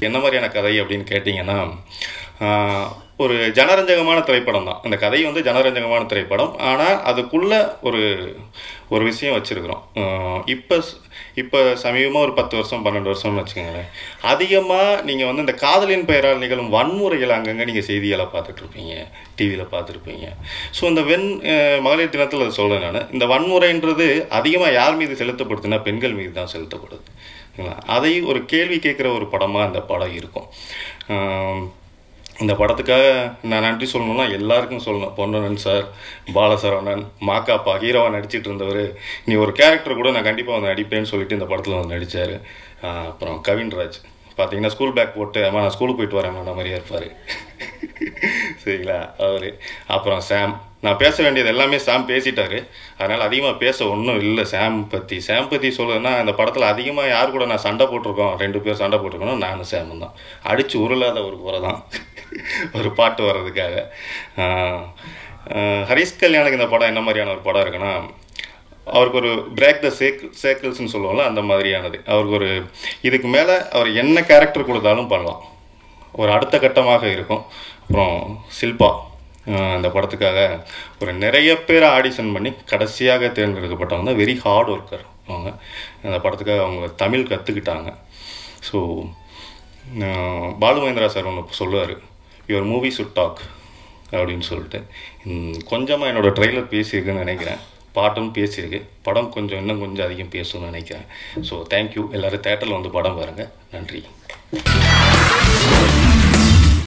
என்ன மாதிரியான கதை அப்படின்னு கேட்டிங்கன்னா ஆஹ், ஒரு ஜனரஞ்சகமான திரைப்படம் தான் அந்த கதை வந்து ஜனரஞ்சகமான திரைப்படம் ஆனால் அதுக்குள்ள ஒரு ஒரு விஷயம் வச்சுருக்குறோம் இப்போ இப்போ சமீபமாக ஒரு பத்து வருஷம் பன்னெண்டு வருஷம்னு வச்சுக்கோங்களேன் அதிகமாக நீங்கள் வந்து இந்த காதலின் பெயரால் நிகழும் வன்முறைகள் அங்கங்கே நீங்கள் செய்திகளை பார்த்துட்ருப்பீங்க டிவியில் பார்த்துருப்பீங்க ஸோ இந்த வெண் அஹ், மகளிர் தினத்தில் அதை சொல்கிறேன் நான் இந்த வன்முறைன்றது அதிகமாக யார் மீது செலுத்தப்படுதுன்னா பெண்கள் மீது தான் செலுத்தப்படுது சரிங்களா? அதை ஒரு கேள்வி கேட்குற ஒரு படமாக அந்த படம் இருக்கும் ஆம், இந்த படத்துக்காக நான் நன்றி சொல்லணும்னா எல்லாருக்கும் சொல்லணும் பொன்னன் சார் பாலசரவணன் மாக்காப்பா ஹீரோவாக நடிச்சிட்டு இருந்தவர் நீ ஒரு கேரக்டர் கூட நான் கண்டிப்பாக வந்து நடிப்பேன்னு சொல்லிட்டு இந்த படத்தில் வந்து நடித்தார் அப்புறம் கவின்ராஜ் பார்த்தீங்கன்னா ஸ்கூல் பேக் போட்டு அம்மா நான் ஸ்கூலுக்கு போயிட்டு வரேன் அந்த மாதிரியே இருப்பார் சரிங்களா அவர் அப்புறம் சாம் நான் பேச வேண்டியது எல்லாமே சாம் பேசிட்டாரு அதனால் அதிகமாக பேச ஒன்றும் இல்லை சாம் பற்றி சாம் பற்றி சொல்லுன்னா அந்த படத்தில் அதிகமாக யார் கூட நான் சண்டை போட்டிருக்கோம் ரெண்டு பேர் சண்டை போட்டிருக்கோம் நானும் சாமும் தான் அடித்து உருளாத ஒரு குறை தான் ஒரு பாட்டு வர்றதுக்காக ஆஹ், ஆஹ், ஹரிஷ் கல்யாணுக்கு இந்த படம் என்ன மாதிரியான ஒரு படம் இருக்குன்னா அவருக்கு ஒரு பிரேக் த சேக் சேக்கிள்ஸ்னு சொல்லுவோம்ல அந்த மாதிரியானது அவருக்கு ஒரு இதுக்கு மேலே அவர் என்ன கேரக்டர் கொடுத்தாலும் பண்ணலாம் ஒரு அடுத்த கட்டமாக இருக்கும் அப்புறம் சில்பா ஆஹ் அந்த படத்துக்காக ஒரு நிறைய பேர் ஆடிஷன் பண்ணி கடைசியாக தேர்ந்தெடுக்கப்பட்டவங்க தான் வெரி ஹார்ட் ஒர்க்கர் அவங்க அந்த படத்துக்காக அவங்க தமிழ் கற்றுக்கிட்டாங்க ஸோ பாலு மகேந்திரா சார் ஒன்று சொல்லுவார் யுவர் மூவி சுட் டாக் அப்படின்னு சொல்லிட்டு கொஞ்சமாக என்னோடய ட்ரெய்லர் பேசியிருக்குன்னு நினைக்கிறேன் பாட்டும் பேசியிருக்கு படம் கொஞ்சம் இன்னும் கொஞ்சம் அதிகம் பேசணும்னு நினைக்கிறேன் ஸோ தேங்க்யூ எல்லோரும் தேட்டரில் வந்து படம் பாருங்கள் நன்றி